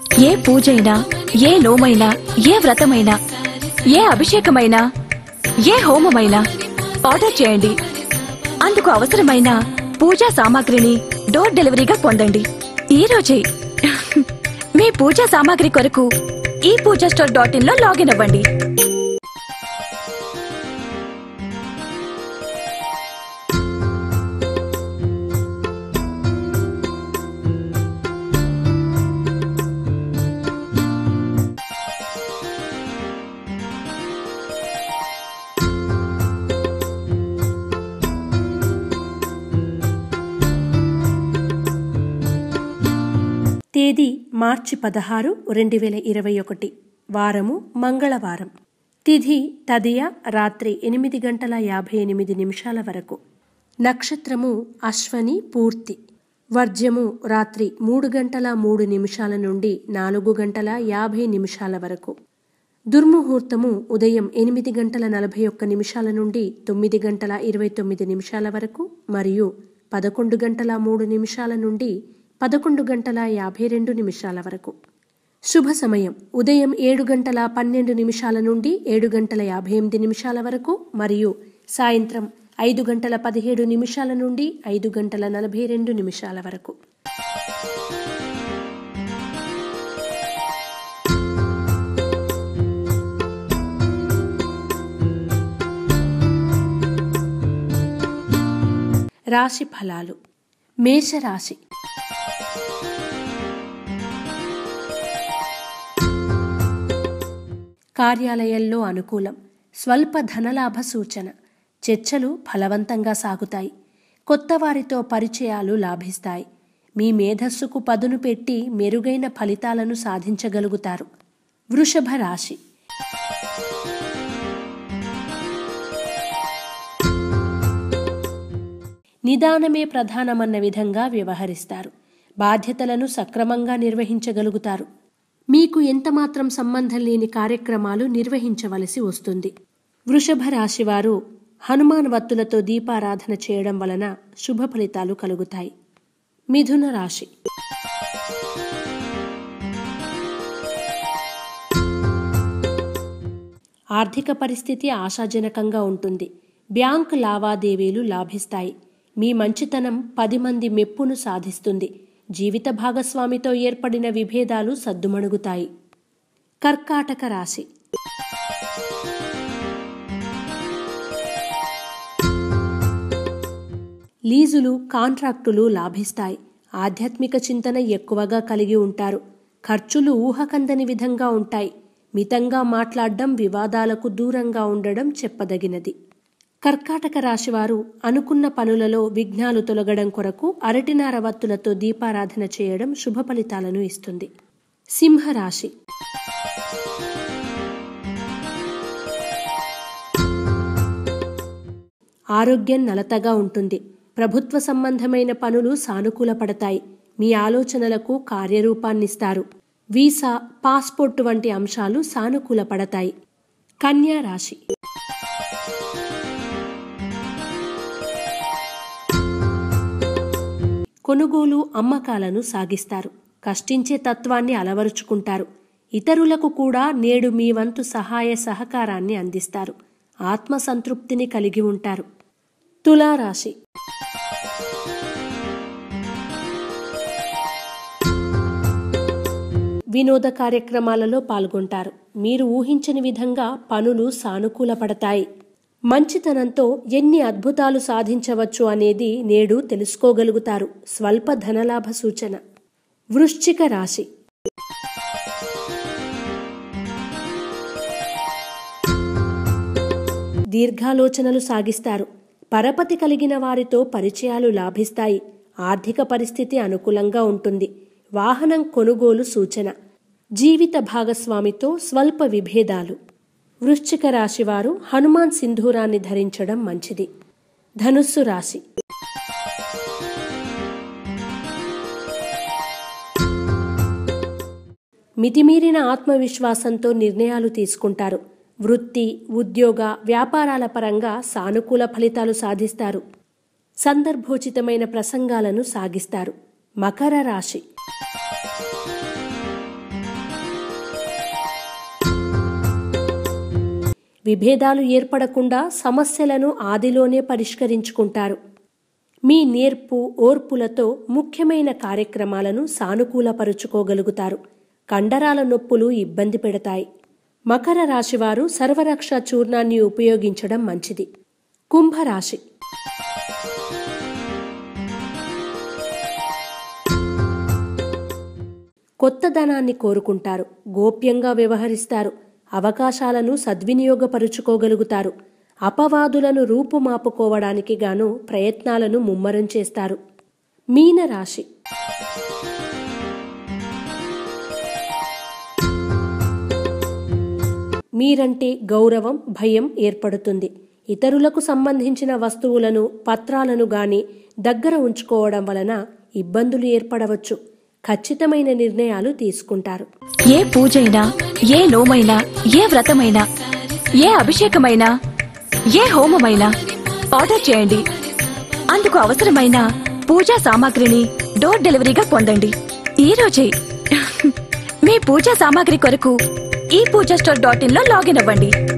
ఏ పూజైనా ఏ నోమైనా ఏ వ్రతమైనా ఏ అభిషేకమైనా ఏ హోమమైనా ఆర్డర్ చేయండి అందుకు అవసరమైన పూజా సామాగ్రిని డోర్ డెలివరీగా పొందండి ఈ రోజే మీ పూజా సామాగ్రి కొరకు ఈ పూజా స్టోర్ డాట్ ఇన్ లో లాగిన్ అవ్వండి తేదీ మార్చి పదహారు రెండు వేల ఇరవై ఒకటి వారము మంగళవారం తిథి తదియ రాత్రి ఎనిమిది గంటల యాభై ఎనిమిది నిమిషాల వరకు నక్షత్రము అశ్వని పూర్తి వర్జ్యము రాత్రి మూడు గంటల మూడు నిమిషాల నుండి నాలుగు గంటల యాభై నిమిషాల వరకు దుర్ముహూర్తము ఉదయం ఎనిమిది గంటల నలభై ఒక్క నిమిషాల నుండి తొమ్మిది గంటల ఇరవై తొమ్మిది నిమిషాల వరకు మరియు పదకొండు గంటల మూడు నిమిషాల నుండి పదకొండు గంటల యాభై రెండు నిమిషాల వరకు శుభ సమయం ఉదయం ఏడు గంటల పన్నెండు నిమిషాల నుండి ఏడు గంటల యాభై ఎనిమిది నిమిషాల వరకు మరియు సాయంత్రం ఐదు గంటల పదిహేడు నిమిషాల నుండి ఐదు గంటల నలభై రెండు నిమిషాల వరకు రాశి ఫలాలు మేషరాశి కార్యాలయంలో అనుకూలం స్వల్ప ధనలాభ సూచన చర్చలు ఫలవంతంగా సాగుతాయి కొత్త వారితో పరిచయాలు లాభిస్తాయి మీ మేధస్సుకు పదును పెట్టి మెరుగైన ఫలితాలను సాధించగలుగుతారు వృషభ రాశి నిదానమే ప్రధానమన్న విధంగా వ్యవహరిస్తారు బాధ్యతలను సక్రమంగా నిర్వహించగలుగుతారు మీకు ఎంతమాత్రం సంబంధం లేని కార్యక్రమాలు నిర్వహించవలసి వస్తుంది వృషభ రాశివారు హనుమాన్ వత్తులతో దీపారాధన చేయడం వలన శుభ ఫలితాలు కలుగుతాయి మిథున రాశి ఆర్థిక పరిస్థితి ఆశాజనకంగా ఉంటుంది బ్యాంక్ లావాదేవీలు లాభిస్తాయి మీ మంచితనం పది మంది మెప్పును సాధిస్తుంది జీవిత భాగస్వామితో ఏర్పడిన విభేదాలు సద్దుమణుగుతాయి కర్కాటక రాశి లీజులు కాంట్రాక్టులు లాభిస్తాయి ఆధ్యాత్మిక చింతన ఎక్కువగా కలిగి ఉంటారు ఖర్చులు ఊహకందని విధంగా ఉంటాయి మితంగా మాట్లాడడం వివాదాలకు దూరంగా ఉండడం చెప్పదగినది కర్కాటక రాశివారు అనుకున్న పనులలో విఘ్నాలు తొలగడం కొరకు అరటినార వత్తులతో దీపారాధన చేయడం శుభ ఫలితాలను ఇస్తుంది సింహరాశి ఆరోగ్యం నలతగా ఉంటుంది ప్రభుత్వ సంబంధమైన పనులు సానుకూలపడతాయి మీ ఆలోచనలకు కార్యరూపాన్నిస్తారు వీసా పాస్పోర్ట్ వంటి అంశాలు సానుకూలపడతాయి కన్యా రాశి కొనుగోలు అమ్మకాలను సాగిస్తారు కష్టించే తత్వాన్ని అలవరుచుకుంటారు ఇతరులకు కూడా నేడు మీ వంతు సహాయ సహకారాన్ని అందిస్తారు ఆత్మసంతృప్తిని కలిగి ఉంటారు తులారాశి వినోద కార్యక్రమాలలో పాల్గొంటారు మీరు ఊహించని విధంగా పనులు సానుకూలపడతాయి మంచితనంతో ఎన్ని అద్భుతాలు సాధించవచ్చు అనేది నేడు తెలుసుకోగలుగుతారు స్వల్ప ధనలాభ సూచన వృశ్చిక రాశి దీర్ఘాలోచనలు సాగిస్తారు పరపతి కలిగిన వారితో పరిచయాలు లాభిస్తాయి ఆర్థిక పరిస్థితి అనుకూలంగా ఉంటుంది వాహనం కొనుగోలు సూచన జీవిత భాగస్వామితో స్వల్ప విభేదాలు వృశ్చిక రాశివారు హనుమాన్ సింధూరాన్ని ధరించడం మంచిది ధనుస్సు రాశి మితిమీరిన ఆత్మవిశ్వాసంతో నిర్ణయాలు తీసుకుంటారు వృత్తి ఉద్యోగ వ్యాపారాల పరంగా సానుకూల ఫలితాలు సాధిస్తారు సందర్భోచితమైన ప్రసంగాలను సాగిస్తారు మకర రాశి విభేదాలు ఏర్పడకుండా సమస్యలను ఆదిలోనే పరిష్కరించుకుంటారు మీ నేర్పు ఓర్పులతో ముఖ్యమైన కార్యక్రమాలను సానుకూలపరుచుకోగలుగుతారు కండరాల నొప్పులు ఇబ్బంది పెడతాయి మకర రాశివారు సర్వరక్ష చూర్ణాన్ని ఉపయోగించడం మంచిది కుంభరాశి కొత్త ధనాన్ని కోరుకుంటారు గోప్యంగా వ్యవహరిస్తారు అవకాశాలను సద్వినియోగపరుచుకోగలుగుతారు అపవాదులను రూపుమాపుకోవడానికి గాను ప్రయత్నాలను ముమ్మరం చేస్తారు మీనరాశి మీరంటే గౌరవం భయం ఏర్పడుతుంది ఇతరులకు సంబంధించిన వస్తువులను పత్రాలను గాని దగ్గర ఉంచుకోవడం వలన ఇబ్బందులు ఏర్పడవచ్చు ఖచ్చితమైన నిర్ణయాలు తీసుకుంటారు ఏ పూజైనా ఏ నోమైనా ఏ వ్రతమైనా ఏ అభిషేకమైనా ఏ హోమమైనా ఆర్డర్ చేయండి అందుకు అవసరమైన పూజా సామాగ్రిని డోర్ డెలివరీగా పొందండి ఈ రోజే మీ పూజా సామాగ్రి కొరకు ఈ పూజా స్టోర్ డాట్ ఇన్ లో లాగిన్ అవ్వండి